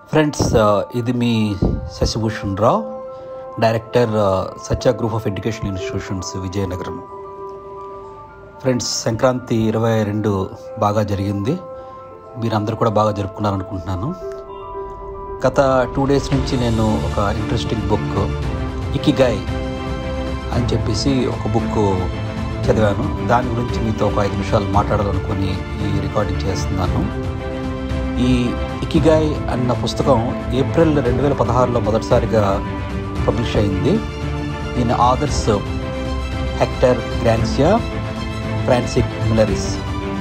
Friends ఇది మీ Sasibhushan Rao director Satya group of education institutions Vizianagaram friends Sankranti ఇరవై రెండు బాగా జరిగింది మీరందరూ కూడా బాగా జరుపుకున్నారనుకుంటున్నాను గత టూ డేస్ నుంచి నేను ఒక ఇంట్రెస్టింగ్ బుక్ ఇకిగాయ్ అని చెప్పేసి ఒక బుక్ చదివాను దాని గురించి మీతో ఒక ఐదు నిమిషాలు మాట్లాడాలనుకొని ఈ రికార్డింగ్ చేస్తున్నాను ఈ ఇకిగాయ్ అన్న పుస్తకం ఏప్రిల్ రెండు వేల పదహారులో మొదటిసారిగా పబ్లిష్ అయింది దీని ఆథర్స్ హెక్టర్ గ్రాన్సియా ఫ్రాన్సిక్ మిలరిస్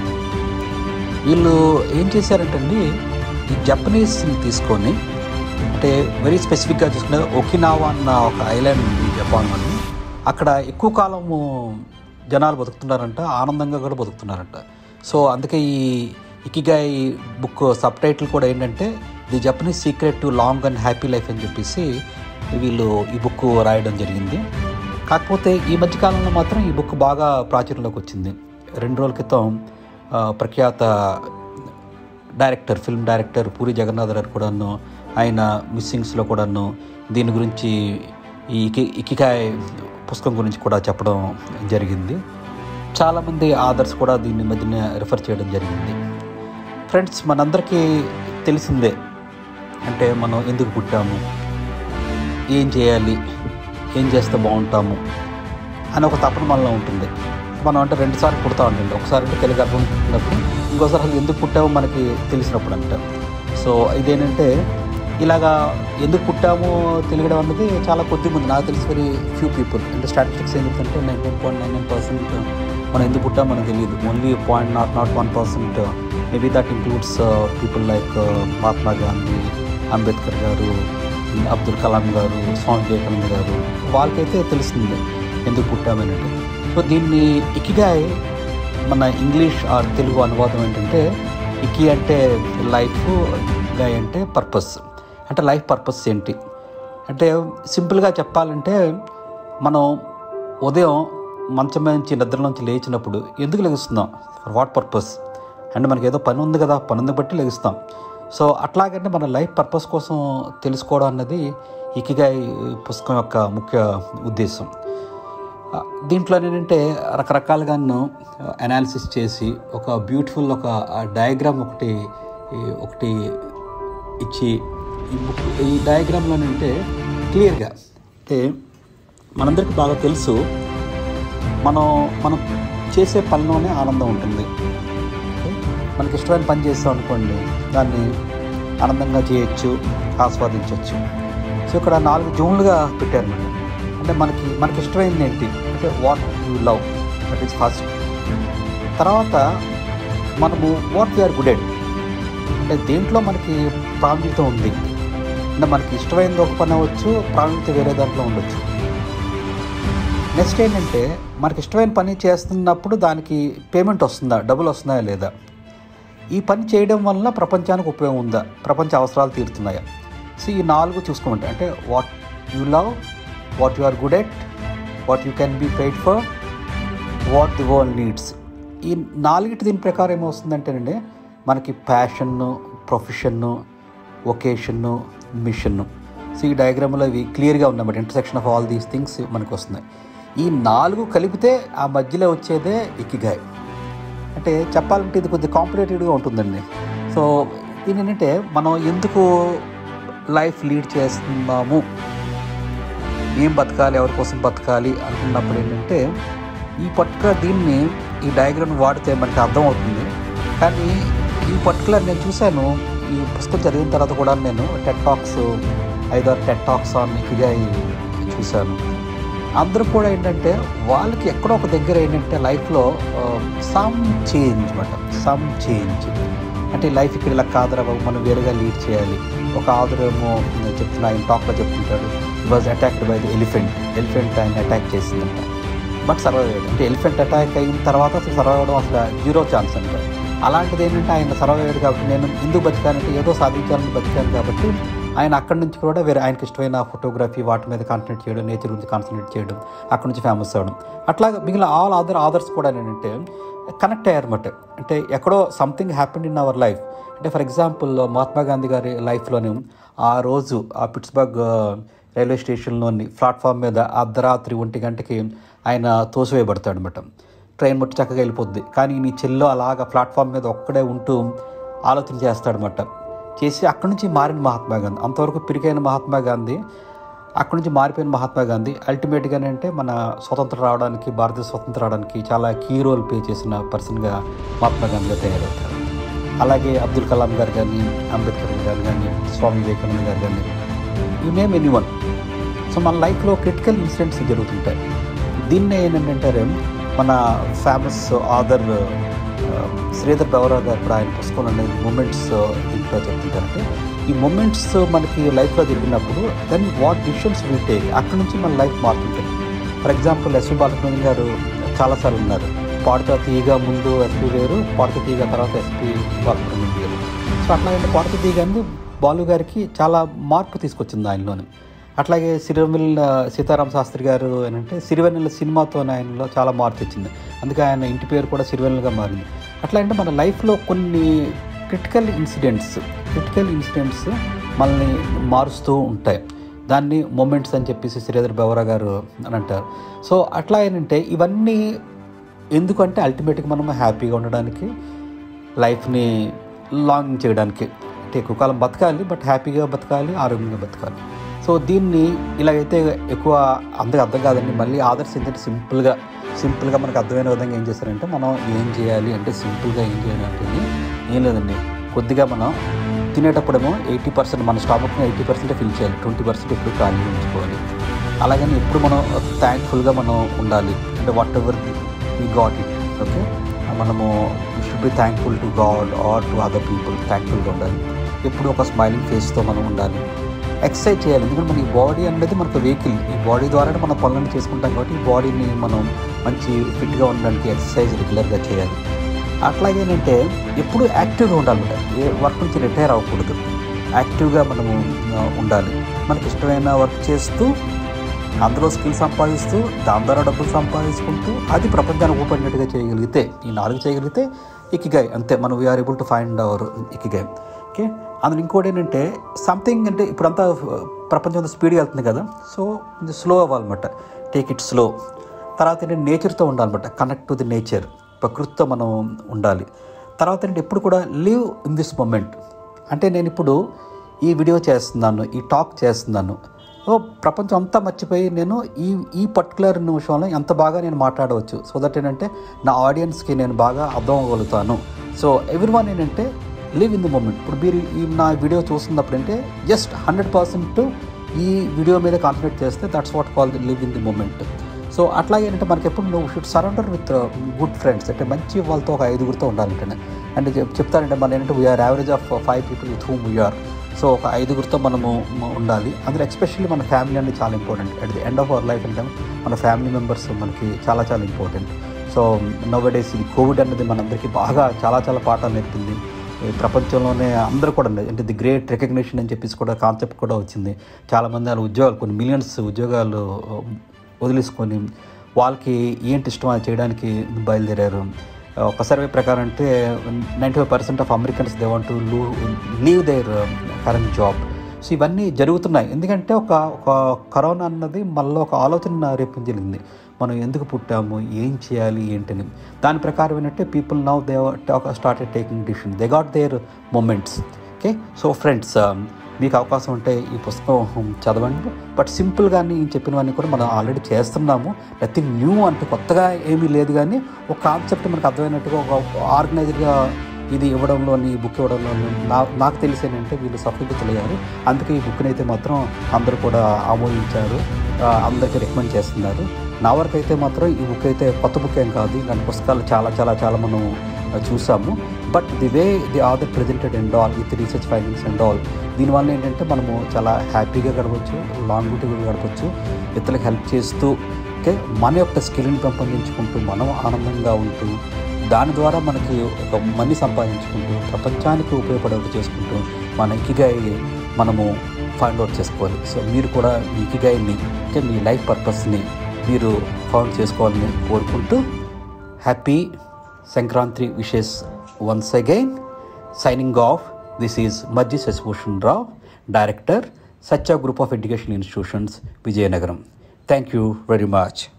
వీళ్ళు ఏం చేశారంటండి ఈ జపనీస్ని తీసుకొని అంటే వెరీ స్పెసిఫిక్గా చూసుకుంటే ఒకినావా అన్న ఒక ఐలాండ్ ఉంది జపాన్లోని అక్కడ ఎక్కువ కాలము జనాలు బతుకుతున్నారంట ఆనందంగా కూడా బతుకుతున్నారంట సో అందుకే ఈ ఇకిగాయ్ బుక్ సబ్ టైటిల్ కూడా ఏంటంటే the Japanese secret to long and happy life అని చెప్పేసి వీళ్ళు ఈ బుక్ రాయడం జరిగింది కాకపోతే ఈ మధ్యకాలంలో మాత్రం ఈ బుక్ బాగా ప్రాచుర్యంలోకి వచ్చింది రెండు రోజుల క్రితం ఆ, ప్రఖ్యాత director film director Puri Jagannadh గారు కూడాను ఆయన మిస్సింగ్స్లో కూడాను దీని గురించి ఈ ఇకి ఇకికాయ్ పుస్తకం గురించి కూడా చెప్పడం జరిగింది చాలామంది ఆదర్స్ కూడా దీని మధ్యన రిఫర్ చేయడం జరిగింది ఫ్రెండ్స్ మనందరికీ తెలిసిందే అంటే మనం ఎందుకు పుట్టాము ఏం చేయాలి ఏం చేస్తే బాగుంటాము అని ఒక తపన మనలో ఉంటుంది మనం అంటే రెండుసార్లు పుడతా ఉండండి ఒకసారి అంటే తెలుగు గర్భం పుట్టినప్పుడు ఇంకోసారి అసలు ఎందుకు పుట్టామో మనకి తెలిసినప్పుడు అంట సో ఇదేంటంటే ఇలాగా ఎందుకు పుట్టామో తెలియడం అన్నది చాలా కొద్ది మంది నాకు తెలిసి వెరీ ఫ్యూ పీపుల్ అంటే స్టాటిస్టిక్స్ ఏం చెప్తుంటే nineteen point nine nine percent మనం ఎందుకు పుట్టామో మనకు తెలియదు only point nought nought one percent maybe that includes people like Mahatma Gandhi Ambedkar గారు అబ్దుల్ కలాం గారు స్వామి వివేకానంద గారు వాళ్ళకైతే తెలుస్తుంది ఎందుకు పుట్టామన్నట్టు సో దీన్ని ఇకిగాయ్ మన ఇంగ్లీష్ ఆర్ తెలుగు అనువాదం ఏంటంటే ఇకి అంటే లైఫ్ గాయ్ అంటే పర్పస్ అంటే లైఫ్ పర్పస్ ఏంటి అంటే సింపుల్గా చెప్పాలంటే మనం ఉదయం మంచం మీద నుంచి నిద్ర నుంచి లేచినప్పుడు ఎందుకు లెగుస్తున్నాం ఫర్ వాట్ పర్పస్ అంటే మనకి ఏదో పని ఉంది కదా పని ఉంది బట్టి లెగుస్తాం సో అట్లాగంటే మన లైఫ్ పర్పస్ కోసం తెలుసుకోవడం అన్నది ఇకిగాయ్ పుస్తకం యొక్క ముఖ్య ఉద్దేశం ఆ, దీంట్లో ఏంటంటే రకరకాలుగాను అనాలిసిస్ చేసి ఒక బ్యూటిఫుల్ ఒక డయాగ్రామ్ ఒకటి ఈ ఒకటి ఇచ్చి ఈ బుక్ ఈ డయాగ్రామ్లో ఏంటంటే క్లియర్గా అంటే మనందరికీ బాగా తెలుసు మనం మనం చేసే పనిలోనే ఆనందం ఉంటుంది ఓకే? మనకి ఇష్టమైన పని చేస్తాం అనుకోండి దాన్ని ఆనందంగా చేయొచ్చు ఆస్వాదించవచ్చు సో ఇక్కడ నాలుగు జోన్లుగా పెట్టారు మేడం అంటే మనకి మనకి ఇష్టమైంది ఏంటి అంటే what you love that is first తర్వాత మనము వాట్ వీఆర్ గుడ్ ఎట్ అంటే దేంట్లో మనకి ప్రాముఖ్యత ఉంది అంటే మనకి ఇష్టమైనది ఒక పని అవ్వచ్చు ప్రాముఖ్యత వేరే దాంట్లో ఉండొచ్చు నెక్స్ట్ ఏంటంటే మనకి ఇష్టమైన పని చేస్తున్నప్పుడు దానికి పేమెంట్ వస్తుందా డబ్బులు వస్తున్నాయా లేదా ఈ పని చేయడం వల్ల ప్రపంచానికి ఉపయోగం ఉందా ప్రపంచ అవసరాలు తీరుతున్నాయా సో ఈ నాలుగు చూసుకోమంటే అంటే what you love what you are good at what you can be paid for what the world needs ఈ నాలుగిటి దీని ప్రకారం ఏమొస్తుందంటేనండి మనకి ప్యాషన్ను ప్రొఫెషన్ను ఒకేషన్ను మిషన్ను సో ఈ డయాగ్రామ్లో ఇవి క్లియర్గా ఉన్నాయన్నమాట intersection of all these things మనకు వస్తున్నాయి ఈ నాలుగు కలిపితే ఆ మధ్యలో వచ్చేదే ఇకిగాయ్ అంటే చెప్పాలంటే ఇది కొద్దిగా కాంపిటేటివ్గా ఉంటుందండి సో దీని ఏంటంటే మనం ఎందుకు లైఫ్ లీడ్ చేస్తున్నాము ఏం బతకాలి ఎవరి కోసం బతకాలి అనుకున్నప్పుడు ఏంటంటే ఈ పర్టికులర్ దీన్ని ఈ డయాగ్రామ్ వాడితే మనకి అర్థమవుతుంది కానీ ఈ పర్టికులర్ నేను చూశాను ఈ పుస్తకం చదివిన తర్వాత కూడా నేను టెట్ టాక్స్ ఐదారు టెట్ టాక్స్ ఆన్ ఇకిగా చూశాను అందరూ కూడా ఏంటంటే వాళ్ళకి ఎక్కడో ఒక దగ్గర ఏంటంటే లైఫ్లో సమ్ చేంజ్ అనమాట సమ్ చేంజ్ అంటే లైఫ్ ఇక్కడ ఇలా కాదురా బాబు మనం వేరుగా లీడ్ చేయాలి ఒక ఆదరు ఏమో నేను చెప్తున్నా ఆయన టాక్లో చెప్తుంటాడు was attacked by the elephant elephant ఆయన అటాక్ చేసిందంట బట్ సర్వైవ్ అయ్యాడు అంటే ఎలిఫెంట్ అటాక్ అయిన తర్వాత అసలు సర్వైవ్ అవ్వడం అసలు జీరో ఛాన్స్ అంటారు అలాంటిది ఏంటంటే ఆయన సర్వైవ్ అయ్యాడు కాబట్టి నేను ఎందుకు బతికానంటే ఏదో సాధించాలని బతికాను కాబట్టి ఆయన అక్కడి నుంచి కూడా వేరే ఆయనకి ఇష్టమైన ఫోటోగ్రఫీ వాటి మీద కాన్సన్ట్రేట్ చేయడం నేచర్ గురించి కాన్సన్ట్రేట్ చేయడం అక్కడి నుంచి ఫేమస్ అవ్వడం అట్లాగే మిగిలిన ఆల్ అదర్ ఆదర్స్ కూడా ఏంటంటే కనెక్ట్ అయ్యారన్నమాట అంటే ఎక్కడో something happened in our life అంటే ఫర్ ఎగ్జాంపుల్ మహాత్మా గాంధీ గారి లైఫ్లోనే ఆ రోజు ఆ పిట్స్బర్గ్ రైల్వే స్టేషన్లోని ప్లాట్ఫామ్ మీద అర్ధరాత్రి ఒంటి గంటకి ఆయన తోసివేయబడతాడు అనమాట ట్రైన్ ముట్టి చక్కగా వెళ్ళిపోద్ది కానీ నీ చెల్లో అలాగా ప్లాట్ఫామ్ మీద ఒక్కడే ఉంటూ ఆలోచన చేస్తాడనమాట చేసి అక్కడి నుంచి మారిన మహాత్మా గాంధీ అంతవరకు పిరికైన మహాత్మా గాంధీ అక్కడి నుంచి మారిపోయిన మహాత్మా గాంధీ అల్టిమేట్గా అంటే మన స్వతంత్రం రావడానికి భారతీయ స్వతంత్రం రావడానికి చాలా కీ రోల్ ప్లే చేసిన పర్సన్గా మహాత్మా గాంధీగా తయారవుతారు అలాగే అబ్దుల్ కలాం గారు కానీ అంబేద్కర్ గారు కానీ స్వామి వివేకానంద గారు కానీ you name any one so మన లైఫ్లో క్రిటికల్ ఇన్సిడెంట్స్ జరుగుతుంటాయి దీన్నే ఏంటంటే మన ఫేమస్ ఆదర్ శ్రీధర్ బెవరా గారు కూడా ఆయన పుస్తకం అనేది మూమెంట్స్ ఇంట్లో చెప్తుంటారంటే ఈ మూమెంట్స్ మనకి లైఫ్లో జరిగినప్పుడు then what decisions will take అక్కడి నుంచి మన లైఫ్ మారుతుంటుంది ఫర్ ఎగ్జాంపుల్ ఎస్వి బాలసుబ్రహ్మణ్యం గారు చాలాసార్లు ఉన్నారు పాడుతా తీగ ముందు ఎస్పీ వేరు పాడుతా తీగ తర్వాత ఎస్పీ బాలసుబ్రహ్మణ్యం గారు సో అట్లా అంటే పాడుతా తీగ అనేది బాలు గారికి చాలా మార్పు తీసుకొచ్చింది ఆయనలోని అట్లాగే సిరివెన్నెల సీతారామ శాస్త్రి గారు ఏంటంటే సిరివెన్నెల సినిమాతో ఆయనలో చాలా మార్పు వచ్చింది అందుకే ఆయన ఇంటి పేరు కూడా సిరివెన్నెలగా మారింది అట్లా అంటే మన లైఫ్లో కొన్ని క్రిటికల్ ఇన్సిడెంట్స్ క్రిటికల్ ఇన్సిడెంట్స్ మనల్ని మారుస్తూ ఉంటాయి దాన్ని మూమెంట్స్ అని చెప్పేసి శ్రీధర్ బెవరా గారు అని అంటారు సో అట్లా ఏంటంటే ఇవన్నీ ఎందుకంటే అల్టిమేట్గా మనం హ్యాపీగా ఉండడానికి లైఫ్ని లాంగ్ చేయడానికి అంటే ఎక్కువ కాలం బతకాలి బట్ హ్యాపీగా బతకాలి ఆరోగ్యంగా బతకాలి సో దీన్ని ఇలాగైతే ఎక్కువ అందరికి అర్థం కాదండి మళ్ళీ ఆదర్శ ఏంటంటే సింపుల్గా సింపుల్గా మనకు అర్థమైన విధంగా ఏం చేస్తారంటే మనం ఏం చేయాలి అంటే సింపుల్గా ఏం చేయాలి అంటే ఏం లేదండి కొద్దిగా మనం తినేటప్పుడేమో ఎయిటీ పర్సెంట్ మన స్టామక్ని ఎయిటీ పర్సెంట్ ఫిల్ చేయాలి ట్వంటీ పర్సెంట్ ఎప్పుడు ఖాళీ ఉంచుకోవాలి అలాగని ఎప్పుడు మనం థ్యాంక్ఫుల్గా మనం ఉండాలి అంటే whatever we got it okay మనము should be thankful to God or to other people థ్యాంక్ఫుల్గా ఉండాలి ఎప్పుడు ఒక స్మైలింగ్ ఫేస్తో మనం ఉండాలి ఎక్సర్సైజ్ చేయాలి ఎందుకంటే మన ఈ బాడీ అనేది మనకు వెహికల్ ఈ బాడీ ద్వారానే మనం పనులను చేసుకుంటాం కాబట్టి ఈ బాడీని మనం మంచి ఫిట్గా ఉండడానికి ఎక్సర్సైజ్ రెగ్యులర్గా చేయాలి అట్లాగే ఏంటంటే ఎప్పుడు యాక్టివ్గా ఉండాలన్నమాట ఏ వర్క్ నుంచి రిటైర్ అవ్వకూడదు యాక్టివ్గా మనము ఆ, ఉండాలి మనకి ఇష్టమైన వర్క్ చేస్తూ అందులో స్కిల్ సంపాదిస్తూ దాని ద్వారా డబ్బులు సంపాదించుకుంటూ అది ప్రపంచానికి ఊపడినట్టుగా చేయగలిగితే ఈ నాలుగు చేయగలిగితే ఇకిగాయ్ అంతే మనం we are able to find our ikigai okay అందులో ఇంకోటి ఏంటంటే సంథింగ్ అంటే ఇప్పుడంతా ప్రపంచం అంతా స్పీడ్గా వెళ్తుంది కదా సో ఇది స్లో అవ్వాలన్నమాట టేక్ ఇట్ స్లో తర్వాత ఏంటంటే నేచర్తో ఉండాలన్నమాట కనెక్ట్ టు ది నేచర్ ప్రకృతితో మనం ఉండాలి తర్వాత ఏంటంటే ఎప్పుడు కూడా లివ్ ఇన్ దిస్ మూమెంట్ అంటే నేను ఇప్పుడు ఈ వీడియో చేస్తున్నాను ఈ టాక్ చేస్తున్నాను ఓ ప్రపంచం అంతా మర్చిపోయి నేను ఈ ఈ పర్టికులర్ నిమిషంలో ఎంత బాగా నేను మాట్లాడవచ్చు సో దట్ ఏంటంటే నా ఆడియన్స్కి నేను బాగా అర్థం అవ్వగలుగుతాను సో ఎవ్రీ వన్ ఏంటంటే లివ్ ఇన్ ది మూమెంట్ ఇప్పుడు మీరు ఈ నా వీడియో చూస్తున్నప్పుడు అంటే జస్ట్ హండ్రెడ్ పర్సెంట్ ఈ వీడియో మీద కాన్సన్ట్రేట్ చేస్తే that's what call the live in the moment so అట్లాగే అంటే మనకి ఎప్పుడు నువ్వు should surround with good friends అంటే మంచి వాళ్ళతో ఒక ఐదుగురితో ఉండాలంటే అంటే చెప్- చెప్తారంటే మన ఏంటంటే we are average of five people with whom we are so ఒక ఐదుగురితో మనము మ- ఉండాలి అందులో ఎస్పెషల్లీ మన ఫ్యామిలీ అనేది చాలా important at the end of our life అంటే మన ఫ్యామిలీ మెంబర్స్ మనకి చాలా చాలా ఇంపార్టెంట్ సో నవ్ డేస్ ఈ కోవిడ్ అనేది మనందరికీ బాగా చాలా చాలా పాఠాలు నేర్పింది ఈ ప్రపంచంలోనే అందరూ కూడా ఉన్నాయి. అంటే ది గ్రేట్ రికగ్నిషన్ అని చెప్పేసి కూడా కాన్సెప్ట్ కూడా వచ్చింది చాలామంది వాళ్ళ ఉద్యోగాలు కొన్ని మిలియన్స్ ఉద్యోగాలు వదిలేసుకొని వాళ్ళకి ఏంటి ఇష్టం అది చేయడానికి బయలుదేరారు ఒక సర్వే ప్రకారం అంటే ninety five percent of Americans they want to leave their current job so ఇవన్నీ జరుగుతున్నాయి ఎందుకంటే ఒక ఒక కరోనా అన్నది మనలో ఒక ఆలోచన రేపించలింది మనం ఎందుకు పుట్టాము ఏం చేయాలి ఏంటని దాని ప్రకారం ఏంటంటే people now they started taking decision they got their moments okay so friends మీకు అవకాశం ఉంటే ఈ పుస్తకం చదవండి బట్ సింపుల్గానే ఈ చెప్పినవన్నీ కూడా మనం ఆల్రెడీ చేస్తున్నాము నథింగ్ న్యూ అంటే కొత్తగా ఏమీ లేదు కానీ ఒక కాన్సెప్ట్ మనకు అర్థమైనట్టుగా ఒక ఆర్గనైజర్గా ఇది ఇవ్వడంలోని ఈ బుక్ ఇవ్వడంలోని నా నాకు తెలిసి ఏంటంటే వీళ్ళు సఫలీకృతులయ్యారు అందుకే ఈ బుక్ని అయితే మాత్రం అందరూ కూడా ఆమోదించారు ఆ, అందరికీ రికమెండ్ చేస్తున్నారు నా వరకు అయితే మాత్రం ఈ బుక్ అయితే కొత్త బుక్ ఏం కాదు ఇలాంటి పుస్తకాలు చాలా చాలా చాలా మనం ఆ, చూసాము but the way they are presented and all with research findings and all దీనివల్ల ఏంటంటే మనము చాలా హ్యాపీగా గడపచ్చు లాంగిటివ్గా గడపచ్చు ఇతరులకు హెల్ప్ చేస్తూ ఓకే మన యొక్క స్కిల్ని పెంపొందించుకుంటూ మనం ఆనందంగా ఉంటూ దాని ద్వారా మనకి ఒక మనీ సంపాదించుకుంటూ ప్రపంచానికి ఉపయోగపడేవి చేసుకుంటూ మన ఇకిగా మనము ఫైండ్ అవుట్ చేసుకోవాలి సో మీరు కూడా మీ ఇకిగాయిని అంటే మీ లైఫ్ పర్పస్ని మీరు ఫౌండ్ చేసుకోవాలని కోరుకుంటూ happy Sankranti wishes once again signing off this is Majji Shashibhushan Rao director Satya group of education institutions Vizianagaram thank you very much